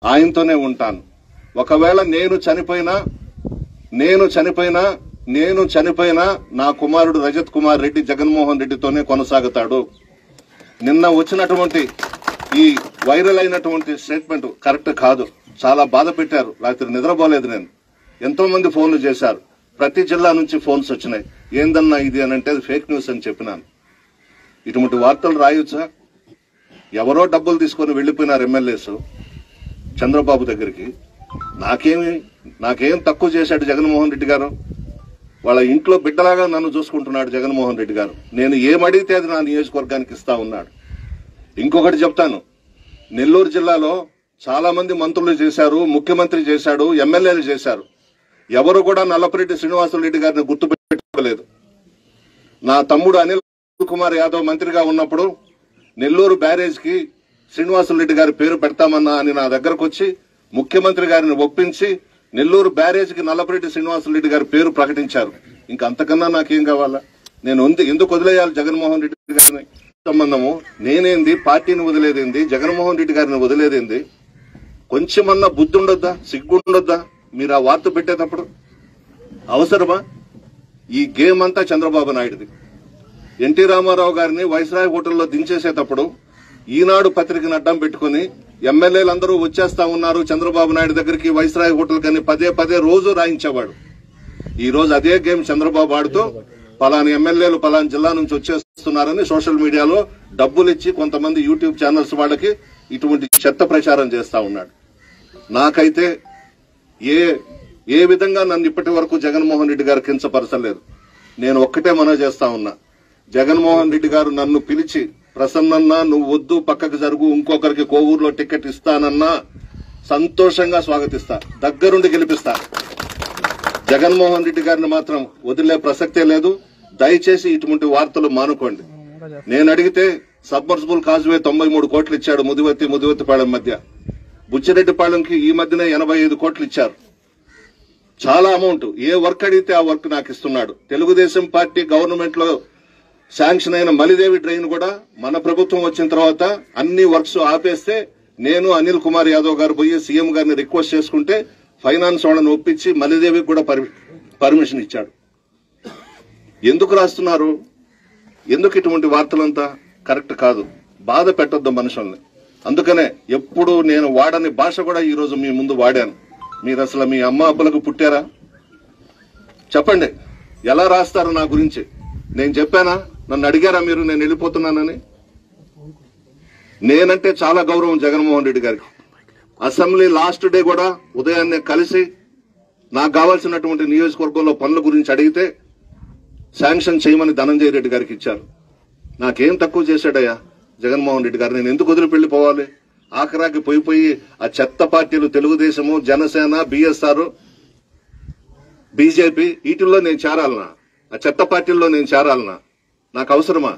ఆయనతోనే ఉంటాను ఒకవేళ నేను చనిపోయినా నేను చనిపోయినా నేను చనిపోయినా నా కుమారుడు రజత్ కుమార్ రెడ్డి జగన్మోహన్ రెడ్డితోనే కొనసాగుతాడు నిన్న వచ్చినటువంటి ఈ వైరల్ అయినటువంటి స్టేట్మెంట్ కరెక్ట్ కాదు చాలా బాధ పెట్టారు రాత్రి నిద్రపోలేదు నేను ఎంతో మంది ఫోన్లు చేశారు ప్రతి జిల్లా నుంచి ఫోన్స్ వచ్చినాయి ఏందన్నా ఇది అని అంటే అది ఫేక్ న్యూస్ అని చెప్పినాను ఇటువంటి వార్తలు రాయొచ్చా ఎవరో డబ్బులు తీసుకొని వెళ్లిపోయినారు ఎమ్మెల్యేస్ చంద్రబాబు దగ్గరికి నాకేమి నాకేం తక్కువ చేశాడు జగన్మోహన్ రెడ్డి గారు వాళ్ళ ఇంట్లో బిడ్డలాగా నన్ను చూసుకుంటున్నాడు జగన్మోహన్ రెడ్డి గారు నేను ఏమడిగితే అది నా నియోజకవర్గానికి ఇస్తా ఉన్నాడు ఇంకొకటి చెప్తాను నెల్లూరు జిల్లాలో చాలా మంది మంత్రులు చేశారు ముఖ్యమంత్రి చేశాడు ఎమ్మెల్యేలు చేశారు ఎవరు కూడా నల్లపరెడ్డి శ్రీనివాసరెడ్డి గారిని గుర్తుపెట్టుకోలేదు నా తమ్ముడు అనిల్ కుమార్ యాదవ్ మంత్రిగా ఉన్నప్పుడు నెల్లూరు బ్యారేజ్ కి శ్రీనివాసరెడ్డి గారి పేరు పెడతామన్నా అని నా దగ్గరకు వచ్చి ముఖ్యమంత్రి గారిని ఒప్పించి నెల్లూరు బ్యారేజ్ కి నల్లపరెడ్డి శ్రీనివాసరెడ్డి గారి పేరు ప్రకటించారు ఇంకా అంతకన్నా నాకేం కావాలా నేను ఉంది- ఎందుకు వదిలేయాలి జగన్మోహన్ రెడ్డి గారిని సంబంధము నేనేంది పార్టీని వదిలేదేంది జగన్మోహన్ రెడ్డి గారిని వదిలేదేంది కొంచెమన్నా బుద్ధి ఉండొద్దా సిగ్గుండొద్దా మీరు ఆ వార్త పెట్టేటప్పుడు అవసరమా ఈ గేమ్ అంతా చంద్రబాబు నాయుడుది ఎన్టీ రామారావు గారిని వైస్రాయ్ హోటల్లో దించేసేటప్పుడు ఈనాడు పత్రికను అడ్డం పెట్టుకుని ఎమ్మెల్యేలందరూ వచ్చేస్తా ఉన్నారు చంద్రబాబు నాయుడు దగ్గరికి వైస్రాయ్ హోటల్ కని పదే పదే రోజు రాయించేవాడు ఈ రోజు అదే గేమ్ చంద్రబాబు ఆడుతూ పలాని ఎమ్మెల్యేలు పలాని జిల్లా నుంచి వచ్చేస్తున్నారని సోషల్ మీడియాలో డబ్బులు ఇచ్చి కొంతమంది యూట్యూబ్ ఛానల్స్ వాళ్ళకి ఇటువంటి చెత్త ప్రచారం చేస్తా ఉన్నాడు నాకైతే ఏ ఏ విధంగా నన్ను ఇప్పటి వరకు జగన్మోహన్ రెడ్డి గారు కించపరచలేదు నేను ఒక్కటే మనవి చేస్తా ఉన్నా జగన్మోహన్ రెడ్డి గారు నన్ను పిలిచి ప్రసన్నన్నా నువ్వు వద్దు పక్కకు జరుగు ఇంకొకరికి కోవూరులో టికెట్ ఇస్తానన్నా సంతోషంగా స్వాగతిస్తా దగ్గరుండి గెలిపిస్తా జగన్మోహన్ రెడ్డి గారిని మాత్రం వదిలే ప్రసక్తే లేదు దయచేసి ఇటువంటి వార్తలు మానుకోండి నేను అడిగితే సబ్మర్సిబుల్ కాజ్వే తొంభై మూడు కోట్లు ఇచ్చాడు ముదివత్తి ముదివత్తిపాళెం మధ్య బుచ్చిరెడ్డిపాళెంకి ఈ మధ్యనే ఎనభై ఐదు కోట్లు ఇచ్చారు చాలా అమౌంట్ ఏ వర్క్ అడిగితే ఆ వర్క్ నాకు ఇస్తున్నాడు తెలుగుదేశం పార్టీ గవర్నమెంట్ లో శాంక్షన్ అయిన మలిదేవి డ్రైన్ కూడా మన ప్రభుత్వం వచ్చిన తర్వాత అన్ని వర్క్స్ ఆపేస్తే నేను అనిల్ కుమార్ యాదవ్ గారు పోయి సీఎం గారిని రిక్వెస్ట్ చేసుకుంటే ఫైనాన్స్ వాళ్ళని ఒప్పించి మలిదేవికి కూడా పర్మి- పర్మిషన్ ఇచ్చాడు ఎందుకు రాస్తున్నారు ఎందుకు ఇటువంటి వార్తలంతా కరెక్ట్ కాదు బాధ పెట్టొద్దు మనుషుల్ని అందుకనే ఎప్పుడు నేను వాడని భాష కూడా ఈ రోజు మీ ముందు వాడాను మీరు అసలు మీ అమ్మ అబ్బలకు పుట్టారా చెప్పండి ఎలా రాస్తారు నా గురించి నేను చెప్పానా నన్ను అడిగారా మీరు నేను వెళ్ళిపోతున్నానని నేనంటే చాలా గౌరవం జగన్మోహన్ రెడ్డి గారికి అసెంబ్లీ లాస్ట్ డే కూడా ఉదయాన్నే కలిసి నాకు కావాల్సినటువంటి నియోజకవర్గంలో పనుల గురించి అడిగితే శాంక్షన్ చేయమని ధనంజయ రెడ్డి గారికి ఇచ్చారు నాకేం తక్కువ చేశాడయ్యా జగన్మోహన్ రెడ్డి గారు నేను ఎందుకు వదిలి వెళ్ళిపోవాలి ఆఖరాకి పోయి పోయి ఆ చెత్త పార్టీలు తెలుగుదేశము జనసేన బిఎస్ఆర్ బీజేపీ వీటిల్లో నేను చేరాలనా ఆ చెత్త పార్టీల్లో నేను చేరాలనా నాకు అవసరమా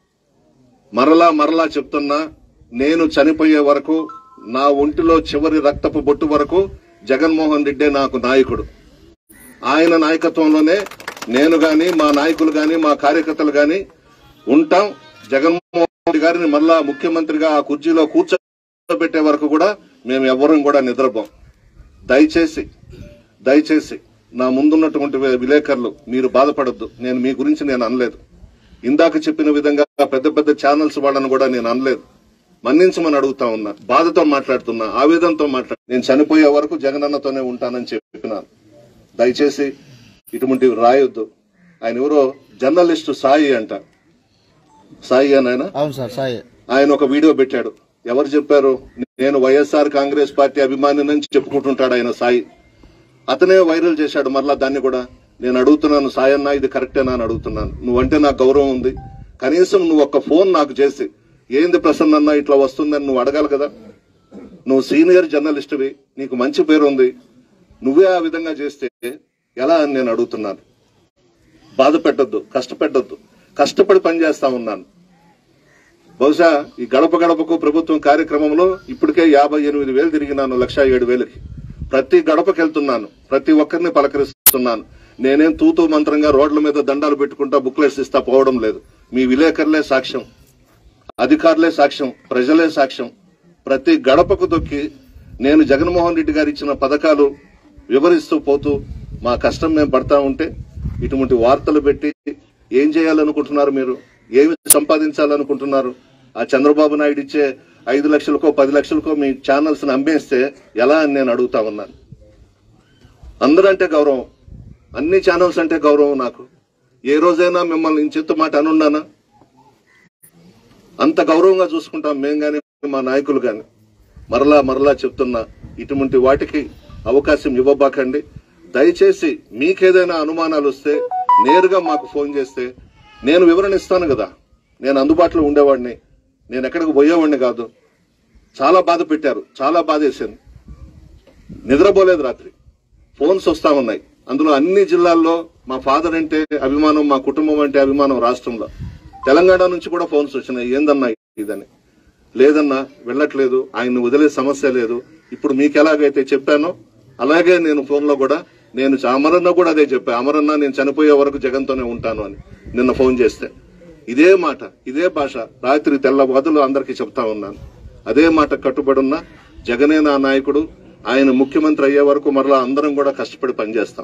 మరలా మరలా చెప్తున్నా నేను చనిపోయే వరకు నా ఒంటిలో చివరి రక్తపు బొట్టు వరకు జగన్మోహన్ రెడ్డే నాకు నాయకుడు ఆయన నాయకత్వంలోనే నేను గాని మా నాయకులు గాని మా కార్యకర్తలు గాని ఉంటాం జగన్మోహన్ రెడ్డి గారిని మళ్ళా ముఖ్యమంత్రిగా ఆ కుర్చీలో కూర్చోబెట్టే వరకు కూడా మేము ఎవ్వరం కూడా నిద్రపోం దయచేసి దయచేసి నా ముందున్నటువంటి వి- విలేకరులు మీరు బాధపడొద్దు నేను మీ గురించి నేను అనలేదు ఇందాక చెప్పిన విధంగా పెద్ద పెద్ద ఛానల్స్ వాళ్ళని కూడా నేను అనలేదు మన్నించమని అడుగుతా ఉన్నా బాధతో మాట్లాడుతున్నా ఆవేదనతో మాట్లాడు నేను చనిపోయే వరకు జగనన్నతోనే ఉంటానని చెప్పినాను దయచేసి ఇటువంటివి రాయొద్దు ఆయన ఎవరో జర్నలిస్టు సాయి అంట సాయి అని ఆయన అవును సార్ సాయి ఆయన ఒక వీడియో పెట్టాడు ఎవరు చెప్పారు నేను వైఎస్ఆర్ కాంగ్రెస్ పార్టీ అభిమాని నుంచి చెప్పుకుంటుంటాడు ఆయన సాయి అతనే వైరల్ చేశాడు మరలా దాన్ని కూడా నేను అడుగుతున్నాను సాయన్న ఇది కరెక్టేనా అని అడుగుతున్నాను నువ్వంటే నాకు గౌరవం ఉంది కనీసం నువ్వు ఒక్క ఫోన్ నాకు చేసి ఏంది ప్రసన్న ఇట్లా వస్తుందని నువ్వు అడగాలి కదా నువ్వు సీనియర్ జర్నలిస్ట్వి నీకు మంచి పేరు ఉంది నువ్వే ఆ విధంగా చేస్తే ఎలా అని నేను అడుగుతున్నాను బాధ పెట్టొద్దు కష్టపెట్టొద్దు కష్టపడి పనిచేస్తా ఉన్నాను బహుశా ఈ గడప గడపకు ప్రభుత్వం కార్యక్రమంలో ఇప్పటికే యాభై ఎనిమిది వేలు తిరిగినాను లక్ష ఏడు వేలకి ప్రతి గడపకి వెళ్తున్నాను ప్రతి ఒక్కరిని పలకరిస్తున్నాను నేనేం తూతూ మంత్రంగా రోడ్ల మీద దండాలు పెట్టుకుంటా బుక్లెట్స్ ఇస్తా పోవడం లేదు మీ విలేకరులే సాక్ష్యం అధికారులే సాక్ష్యం ప్రజలే సాక్ష్యం ప్రతి గడపకు దొక్కి నేను జగన్మోహన్ రెడ్డి గారు ఇచ్చిన పథకాలు వివరిస్తూ పోతూ మా కష్టం మేము పడతా ఉంటే ఇటువంటి వార్తలు పెట్టి ఏం చేయాలనుకుంటున్నారు మీరు ఏమి సంపాదించాలనుకుంటున్నారు ఆ చంద్రబాబు నాయుడు ఇచ్చే ఐదు లక్షలకో పది లక్షలకో మీ ఛానల్స్ అమ్మేస్తే ఎలా అని నేను అడుగుతా ఉన్నాను అందరంటే గౌరవం అన్ని ఛానల్స్ అంటే గౌరవం నాకు ఏ రోజైనా మిమ్మల్ని ఇంచెత్తు మాట అనున్నానా అంత గౌరవంగా చూసుకుంటాం మేము గాని మా నాయకులు గాని మరలా మరలా చెప్తున్నా ఇటువంటి వాటికి అవకాశం ఇవ్వబాకండి దయచేసి మీకేదైనా అనుమానాలు వస్తే నేరుగా మాకు ఫోన్ చేస్తే నేను వివరణ ఇస్తాను కదా నేను అందుబాటులో ఉండేవాడిని నేను ఎక్కడికి పోయేవాడిని కాదు చాలా బాధ పెట్టారు చాలా బాధ వేసింది నిద్రపోలేదు రాత్రి ఫోన్స్ వస్తా ఉన్నాయి అందులో అన్ని జిల్లాల్లో మా ఫాదర్ అంటే అభిమానం మా కుటుంబం అంటే అభిమానం రాష్ట్రంలో తెలంగాణ నుంచి కూడా ఫోన్స్ వచ్చినాయి ఏందన్నా ఇదని లేదన్నా వెళ్ళట్లేదు ఆయన్ని వదిలే సమస్య లేదు ఇప్పుడు మీకు ఎలాగైతే చెప్పానో అలాగే నేను ఫోన్ లో కూడా నేను చ- అమరన్న కూడా అదే చెప్పా అమరన్న నేను చనిపోయే వరకు జగన్తోనే ఉంటాను అని నిన్న ఫోన్ చేస్తే ఇదే మాట ఇదే భాష రాత్రి తెల్లవాదులు అందరికీ చెప్తా ఉన్నాను అదే మాట కట్టుబడి ఉన్న జగనే నా నాయకుడు ఆయన ముఖ్యమంత్రి అయ్యే వరకు మరలా అందరం కూడా కష్టపడి పనిచేస్తాం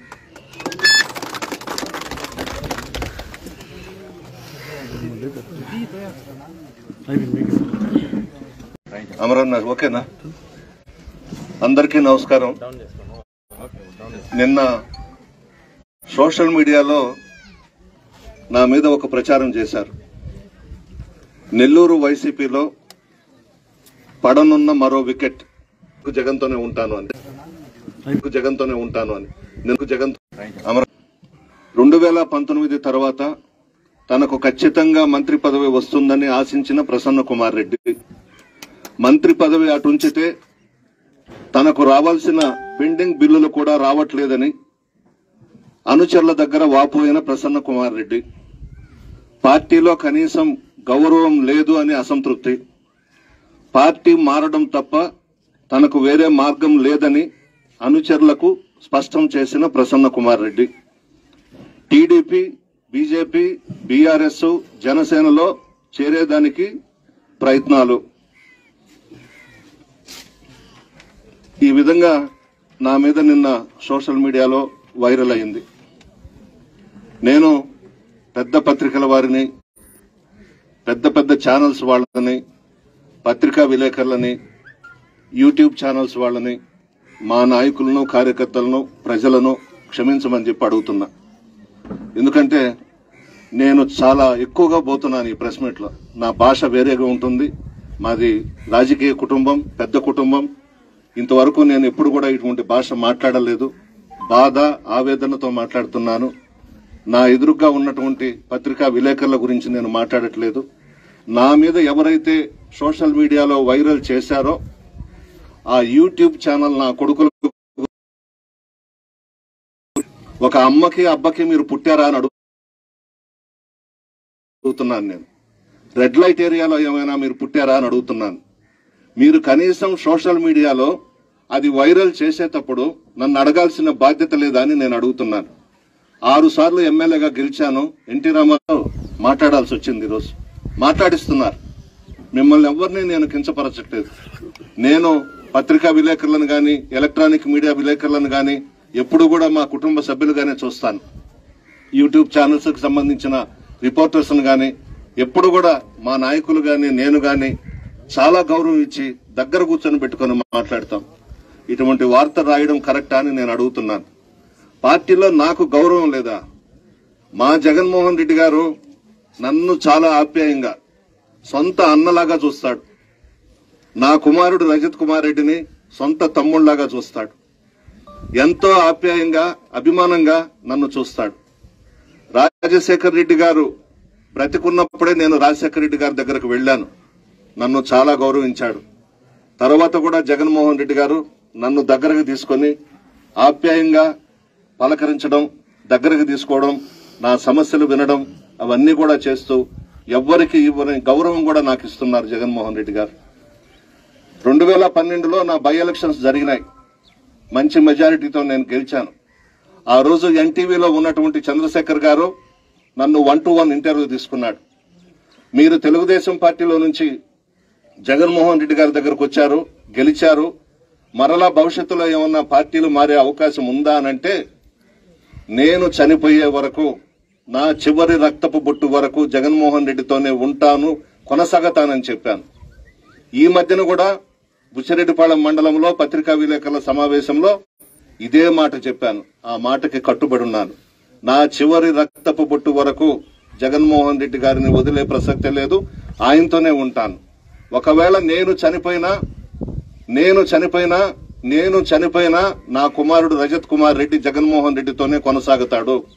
అమరన్న ఓకేనా అందరికీ నమస్కారం నిన్న సోషల్ మీడియాలో నా మీద ఒక ప్రచారం చేశారు నెల్లూరు వైసీపీలో పడనున్న మరో వికెట్ జగన్తోనే ఉంటాను అని జగన్తోనే ఉంటాను అని నేను జగన్ అమర రెండు వేల పంతొమ్మిది తర్వాత తనకు ఖచ్చితంగా మంత్రి పదవి వస్తుందని ఆశించిన ప్రసన్న కుమార్ రెడ్డి మంత్రి పదవి అటుంచితే తనకు రావాల్సిన పెండింగ్ బిల్లులు కూడా రావట్లేదని అనుచరుల దగ్గర వాపోయిన ప్రసన్న కుమార్ రెడ్డి పార్టీలో కనీసం గౌరవం లేదు అని అసంతృప్తి పార్టీ మారడం తప్ప తనకు వేరే మార్గం లేదని అనుచరులకు స్పష్టం చేసిన Prasanna Kumar Reddy TDP BJP BRS జనసేనలో చేరేదానికి ప్రయత్నాలు ఈ విధంగా నా మీద నిన్న సోషల్ మీడియాలో వైరల్ అయింది నేను పెద్ద పత్రికల వారిని పెద్ద పెద్ద ఛానల్స్ వాళ్ళని పత్రికా విలేకరులని యూట్యూబ్ ఛానల్స్ వాళ్ళని మా నాయకులను కార్యకర్తలను ప్రజలను క్షమించమని చెప్పి అడుగుతున్నా ఎందుకంటే నేను చాలా ఎక్కువగా పోతున్నాను ఈ ప్రెస్ మీట్ లో నా భాష వేరేగా ఉంటుంది మాది రాజకీయ కుటుంబం పెద్ద కుటుంబం ఇంతవరకు నేను ఎప్పుడు కూడా ఇటువంటి భాష మాట్లాడలేదు బాధ ఆవేదనతో మాట్లాడుతున్నాను నా ఎదురుగా ఉన్నటువంటి పత్రికా విలేకరుల గురించి నేను మాట్లాడట్లేదు నా మీద ఎవరైతే సోషల్ మీడియాలో వైరల్ చేశారో ఆ యూట్యూబ్ ఛానల్ నా కొడుకులు ఒక అమ్మకి అబ్బకి మీరు పుట్టారా అని అడుగుతున్నాను నేను రెడ్ లైట్ ఏరియాలో ఏమైనా మీరు పుట్టారా అని అడుగుతున్నాను మీరు కనీసం సోషల్ మీడియాలో అది వైరల్ చేసేటప్పుడు నన్ను అడగాల్సిన బాధ్యత లేదా అని నేను అడుగుతున్నాను ఆరు సార్లు ఎమ్మెల్యేగా గెలిచాను ఎన్టీ రామారావు మాట్లాడాల్సి వచ్చింది ఈరోజు మాట్లాడిస్తున్నారు మిమ్మల్ని ఎవరిని నేను కించపరచట్లేదు నేను పత్రికా విలేకరులను గాని ఎలక్ట్రానిక్ మీడియా విలేకరులను గాని ఎప్పుడు కూడా మా కుటుంబ సభ్యులుగానే చూస్తాను యూట్యూబ్ ఛానల్స్ కి సంబంధించిన రిపోర్టర్స్ గాని ఎప్పుడు కూడా మా నాయకులు గాని నేను గాని చాలా గౌరవం ఇచ్చి దగ్గర కూర్చొని పెట్టుకొని మాట్లాడతాం ఇటువంటి వార్త రాయడం కరెక్టా అని నేను అడుగుతున్నాను పార్టీలో నాకు గౌరవం లేదా మా జగన్మోహన్ రెడ్డి గారు నన్ను చాలా ఆప్యాయంగా సొంత అన్నలాగా చూస్తాడు నా కుమారుడు రజత్ కుమార్ రెడ్డిని సొంత తమ్ముళ్లాగా చూస్తాడు ఎంతో ఆప్యాయంగా అభిమానంగా నన్ను చూస్తాడు రాజశేఖర్ రెడ్డి గారు బ్రతికున్నప్పుడే నేను రాజశేఖర్ రెడ్డి గారి దగ్గరకు వెళ్ళాను నన్ను చాలా గౌరవించాడు తర్వాత కూడా జగన్మోహన్ రెడ్డి గారు నన్ను దగ్గరకు తీసుకొని ఆప్యాయంగా పలకరించడం దగ్గరకు తీసుకోవడం నా సమస్యలు వినడం అవన్నీ కూడా చేస్తూ ఎవ్వరికి ఇవ్వని గౌరవం కూడా నాకు ఇస్తున్నారు జగన్మోహన్ రెడ్డి గారు రెండు వేల పన్నెండులో నా బై ఎలక్షన్స్ జరిగినాయి మంచి మెజారిటీతో నేను గెలిచాను ఆ రోజు ఎన్టీవీలో ఉన్నటువంటి చంద్రశేఖర్ గారు నన్ను వన్ టు వన్ ఇంటర్వ్యూ తీసుకున్నాడు మీరు తెలుగుదేశం పార్టీలో నుంచి జగన్మోహన్ రెడ్డి గారి దగ్గరకు వచ్చారు గెలిచారు మరలా భవిష్యత్తులో ఏమన్నా పార్టీలు మారే అవకాశం ఉందా అనంటే నేను చనిపోయే వరకు నా చివరి రక్తపు బొట్టు వరకు జగన్మోహన్ రెడ్డితోనే ఉంటాను కొనసాగతానని చెప్పాను ఈ మధ్యన కూడా బుచ్చిరెడ్డిపాళెం మండలంలో పత్రికా విలేకరుల సమావేశంలో ఇదే మాట చెప్పాను ఆ మాటకి కట్టుబడి ఉన్నాను నా చివరి రక్తపు బొట్టు వరకు జగన్మోహన్ రెడ్డి గారిని వదిలే ప్రసక్తే లేదు ఆయనతోనే ఉంటాను ఒకవేళ నేను చనిపోయినా నేను చనిపోయినా నేను చనిపోయినా నా కుమారుడు రజత్ కుమార్ రెడ్డి జగన్మోహన్ రెడ్డితోనే కొనసాగుతాడు